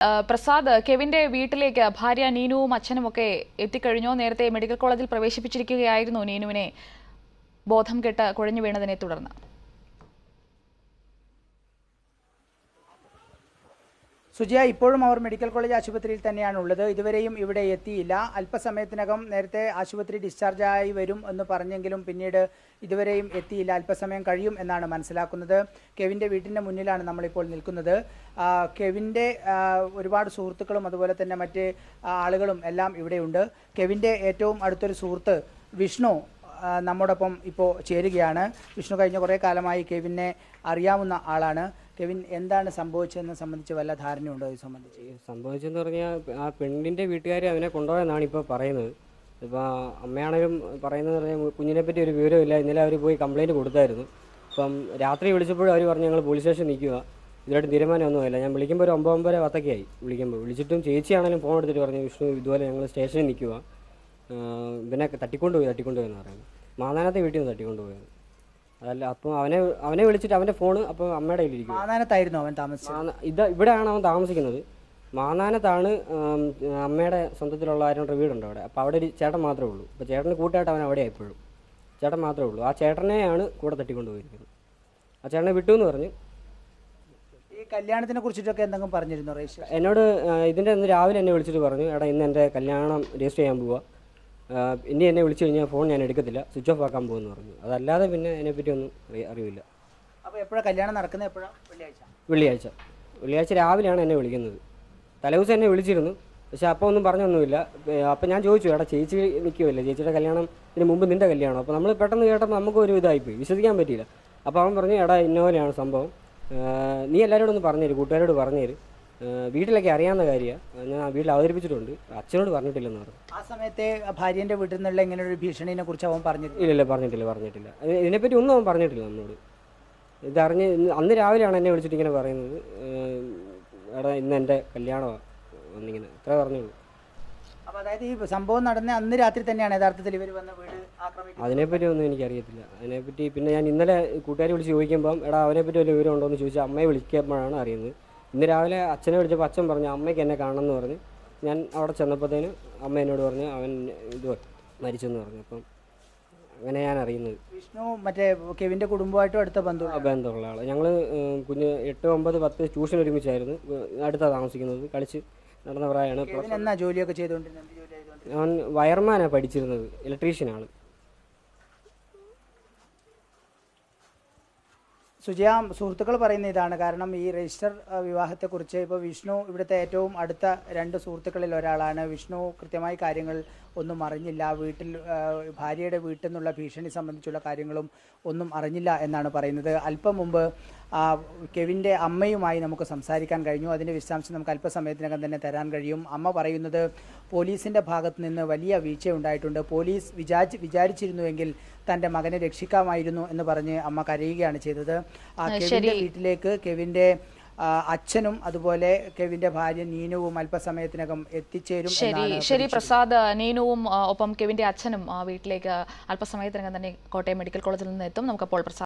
ആ, പ്രസാദ് കെവിന്റെ വീട്ടിലേക്ക് ഭാര്യ നീനുവും അച്ഛനും ഒക്കെ എത്തിക്കഴിഞ്ഞോ നേരത്തെ മെഡിക്കൽ കോളേജിൽ പ്രവേശിപ്പിച്ചിരിക്കുകയായിരുന്നു നീനുവിനെ ബോധം കെട്ട് കുഴഞ്ഞു വീണതിനെ തുടർന്ന് സുജിയ ഇപ്പോഴും അവർ മെഡിക്കൽ കോളേജ് ആശുപത്രിയിൽ തന്നെയാണ് ഉള്ളത് ഇതുവരെയും ഇവിടെ എത്തിയില്ല അല്പസമയത്തിനകം നേരത്തെ ആശുപത്രി ഡിസ്ചാർജായി വരും എന്ന് പറഞ്ഞെങ്കിലും പിന്നീട് ഇതുവരെയും എത്തിയില്ല അല്പസമയം കഴിയും എന്നാണ് മനസ്സിലാക്കുന്നത് കെവിൻ്റെ വീട്ടിൻ്റെ മുന്നിലാണ് നമ്മളിപ്പോൾ നിൽക്കുന്നത് ആ, കെവിൻ്റെ ആ, ഒരുപാട് സുഹൃത്തുക്കളും അതുപോലെ തന്നെ മറ്റ് ആ, ആളുകളും എല്ലാം ഇവിടെയുണ്ട് കെവിൻ്റെ ഏറ്റവും അടുത്തൊരു സുഹൃത്ത് വിഷ്ണു ആ, നമ്മോടൊപ്പം ഇപ്പോൾ ചേരുകയാണ് വിഷ്ണു കഴിഞ്ഞ കുറേ കാലമായി കെവിനെ അറിയാവുന്ന ആളാണ് കെവിൻ എന്താണ് സംഭവിച്ചതെന്ന് സംബന്ധിച്ച് വല്ല ധാരണയുണ്ടോ ഇത് സംബന്ധിച്ച് സംഭവിച്ചെന്ന് പറഞ്ഞാൽ ആ പെണ്ണിൻ്റെ വീട്ടുകാർ അവനെ കൊണ്ടുപോയെന്നാണ് ഇപ്പോൾ പറയുന്നത് ഇപ്പോൾ അമ്മയാണെങ്കിലും പറയുന്നത് പറഞ്ഞാൽ കുഞ്ഞിനെ പറ്റി ഒരു വിവരമില്ല ഇന്നലെ അവർ പോയി കംപ്ലയിൻറ്റ് കൊടുത്തായിരുന്നു അപ്പം രാത്രി വിളിച്ചപ്പോഴും അവർ പറഞ്ഞു ഞങ്ങൾ പോലീസ് സ്റ്റേഷൻ നിൽക്കുക ഇതുമായിട്ട് തീരുമാനമൊന്നുമില്ല ഞാൻ വിളിക്കുമ്പോൾ ഒരു ഒമ്പത് ഒമ്പതര പത്തൊക്കെയായി വിളിക്കുമ്പോൾ വിളിച്ചിട്ടും ചേച്ചിയാണെങ്കിലും ഫോൺ എടുത്തിട്ട് പറഞ്ഞു വിഷ്ണു ഇതുപോലെ ഞങ്ങൾ സ്റ്റേഷനിൽ നിൽക്കുക ഇവനെ തട്ടിക്കൊണ്ടുപോയി തട്ടിക്കൊണ്ടുപോയി എന്ന് പറയുന്നത് മാതാനത്തെ വീട്ടിൽ നിന്ന് തട്ടിക്കൊണ്ടുപോയത് അതല്ല അപ്പോൾ അവനെ അവനെ വിളിച്ചിട്ട് അവൻ്റെ ഫോൺ അപ്പോൾ അമ്മയുടെ കയ്യിലിരിക്കും മാനാനത്തായിരുന്നു അവൻ താമസിച്ചത് മാന- ഇത് ഇവിടെയാണ് അവൻ താമസിക്കുന്നത് മാന്നാനത്താണ് ഉം, അമ്മയുടെ സ്വന്തത്തിലുള്ള ആരുടെ വീടുണ്ട് അവിടെ അപ്പോൾ അവിടെ ഒരു ചേട്ടൻ മാത്രമേ ഉള്ളൂ അപ്പോൾ ചേട്ടന് കൂട്ടായിട്ട് അവൻ അവിടെ എപ്പോഴും ചേട്ടൻ മാത്രമേ ഉള്ളൂ ആ ചേട്ടനെയാണ് കൂടെ തട്ടിക്കൊണ്ടുപോയിരിക്കുന്നത് ആ ചേട്ടനെ വിട്ടു എന്ന് പറഞ്ഞു ഈ കല്യാണത്തിനെ കുറിച്ചിട്ടൊക്കെ എന്തെങ്കിലും പറഞ്ഞിരുന്നു റേഷ് എന്നോട് ആ, ഇതിൻ്റെ ഇന്ന് രാവിലെ എന്നെ വിളിച്ചിട്ട് പറഞ്ഞു എടാ ഇന്ന് എൻ്റെ കല്യാണം രജിസ്റ്റർ ചെയ്യാൻ പോവാ ആ, ഇനി എന്നെ വിളിച്ചു കഴിഞ്ഞാൽ ഫോൺ ഞാൻ എടുക്കത്തില്ല സ്വിച്ച് ഓഫ് ആക്കാൻ പോകുമെന്ന് പറഞ്ഞു അതല്ലാതെ പിന്നെ അതിനെപ്പറ്റി ഒന്നും അറിയ- അറിവില്ല അപ്പോൾ എപ്പോഴാണ് കല്യാണം നടക്കുന്നത് എപ്പോഴാണ് വെള്ളിയാഴ്ച വെള്ളിയാഴ്ച വെള്ളിയാഴ്ച രാവിലെയാണ് എന്നെ വിളിക്കുന്നത് തലേദിവസം എന്നെ വിളിച്ചിരുന്നു പക്ഷെ അപ്പോൾ ഒന്നും പറഞ്ഞൊന്നുമില്ല അപ്പോൾ ഞാൻ ചോദിച്ചു എടാ ചേച്ചി നിൽക്കുമല്ലേ ചേച്ചിയുടെ കല്യാണം ഇതിന് മുമ്പ് നിൻ്റെ കല്യാണം അപ്പോൾ നമ്മൾ പെട്ടെന്ന് കേട്ടപ്പോൾ നമുക്ക് ഒരു ഇതായിപ്പോയി വിശ്വസിക്കാൻ പറ്റിയില്ല അപ്പോൾ അവൻ പറഞ്ഞു എടാ ഇന്ന പോലെയാണ് സംഭവം ആ, നീ എല്ലാവരോടും ഒന്ന് പറഞ്ഞുതരും കൂട്ടുകാരോട് പറഞ്ഞുതരും ആ, വീട്ടിലൊക്കെ അറിയാവുന്ന കാര്യമാണ് ഞാൻ വീട്ടിൽ അവതരിപ്പിച്ചിട്ടുണ്ട് അച്ഛനോട് പറഞ്ഞിട്ടില്ലെന്ന് പറഞ്ഞു ആ സമയത്തെ ഭാര്യൻ്റെ വീട്ടിൽ നിന്നുള്ള ഇങ്ങനെ ഒരു ഭീഷണിനെ കുറിച്ച് അവൻ പറഞ്ഞിരുന്നു ഇല്ലില്ല പറഞ്ഞിട്ടില്ല പറഞ്ഞിട്ടില്ല അത് ഇതിനെപ്പറ്റി ഒന്നും അവൻ പറഞ്ഞിട്ടില്ല നമ്മളോട് ഇതറിഞ്ഞ് ഇന്ന് അന്ന് രാവിലെയാണ് എന്നെ വിളിച്ചിട്ട് ഇങ്ങനെ പറയുന്നത് ഏഹ്, എടാ ഇന്ന് എൻ്റെ കല്യാണമാണ് ഒന്നിങ്ങനെ ഇത്ര പറഞ്ഞുള്ളൂ അപ്പോൾ അതായത് ഈ സംഭവം നടന്ന അന്ന് രാത്രി തന്നെയാണ് യഥാർത്ഥത്തിൽ ഇവർ വന്ന വീട് ആക്രമിക്കുന്നത് അതിനെപ്പറ്റി ഒന്നും എനിക്കറിയത്തില്ല അതിനെപ്പറ്റി പിന്നെ ഞാൻ ഇന്നലെ കൂട്ടുകാരെ വിളിച്ച് ചോദിക്കുമ്പം എടാ അവനെപ്പറ്റി വല്ല വിവരം ഉണ്ടോ എന്ന് ചോദിച്ചാൽ അമ്മയെ വിളിക്കുമ്പോഴാണ് അറിയുന്നത് ഇന്ന് രാവിലെ അച്ഛനെ വിളിച്ചപ്പോൾ അച്ഛൻ പറഞ്ഞു അമ്മയ്ക്ക് എന്നെ കാണണം എന്ന് പറഞ്ഞ് ഞാൻ അവിടെ ചെന്നപ്പോഴത്തേന് അമ്മ എന്നോട് പറഞ്ഞു അവൻ ഇത് മരിച്ചെന്ന് പറഞ്ഞു അപ്പം അങ്ങനെ ഞാൻ അറിയുന്നത് വിഷ്ണു മറ്റേ കെവിൻ്റെ കുടുംബമായിട്ടും അടുത്ത ബന്ധു ആ ബന്ധമുള്ള ആൾ ഞങ്ങൾ കുഞ്ഞ് എട്ട് ഒമ്പത് പത്ത് ട്യൂഷൻ ഒരുമിച്ചായിരുന്നു അടുത്താണ് താമസിക്കുന്നത് കളിച്ച് നടന്ന പ്രായമാണ് കെവിൻ എന്നാ ജോലിയൊക്കെ ചെയ്തുകൊണ്ടിരുന്നത് എന്ത് ജോലി ചെയ്തുകൊണ്ടിരുന്നത് അവൻ വയർമാനാണ് പഠിച്ചിരുന്നത് ഇലക്ട്രീഷ്യനാണ് സുജയ സുഹൃത്തുക്കൾ പറയുന്ന ഇതാണ് കാരണം ഈ രജിസ്റ്റർ ആ, വിവാഹത്തെക്കുറിച്ച് ഇപ്പോൾ വിഷ്ണു ഇവിടുത്തെ ഏറ്റവും അടുത്ത രണ്ട് സുഹൃത്തുക്കളിൽ ഒരാളാണ് വിഷ്ണു കൃത്യമായി കാര്യങ്ങൾ ഒന്നും അറിഞ്ഞില്ല വീട്ടിൽ ആ, ഭാര്യയുടെ വീട്ടിൽ നിന്നുള്ള ഭീഷണി സംബന്ധിച്ചുള്ള കാര്യങ്ങളും ഒന്നും അറിഞ്ഞില്ല എന്നാണ് പറയുന്നത് അല്പം മുമ്പ് ആ, കെവിൻ്റെ അമ്മയുമായി നമുക്ക് സംസാരിക്കാൻ കഴിഞ്ഞു അതിൻ്റെ വിശദാംശം നമുക്ക് അല്പസമയത്തിനകം തന്നെ തരാൻ കഴിയും അമ്മ പറയുന്നത് പോലീസിൻ്റെ ഭാഗത്ത് നിന്ന് വലിയ വീഴ്ചയുണ്ടായിട്ടുണ്ട് പോലീസ് വിചാരിച്ച് വിചാരിച്ചിരുന്നുവെങ്കിൽ തൻ്റെ മകനെ രക്ഷിക്കാമായിരുന്നു എന്ന് പറഞ്ഞ് അമ്മ കരയുകയാണ് ചെയ്തത് ആ കെവിൻ്റെ വീട്ടിലേക്ക് കെവിൻ്റെ ആ, അച്ഛനും അതുപോലെ കെവിൻ്റെ ഭാര്യ നീനുവും അല്പസമയത്തിനകം എത്തിച്ചേരും ശരി എന്നാണ് ശരി പ്രസാദ് നീനുവും ആ, ഒപ്പം കെവിന്റെ അച്ഛനും ആ, വീട്ടിലേക്ക് അല്പസമയത്തിനകം തന്നെ കോട്ടയം മെഡിക്കൽ കോളേജിൽ നിന്ന് എത്തും നമുക്കപ്പോൾ പ്രസാദ്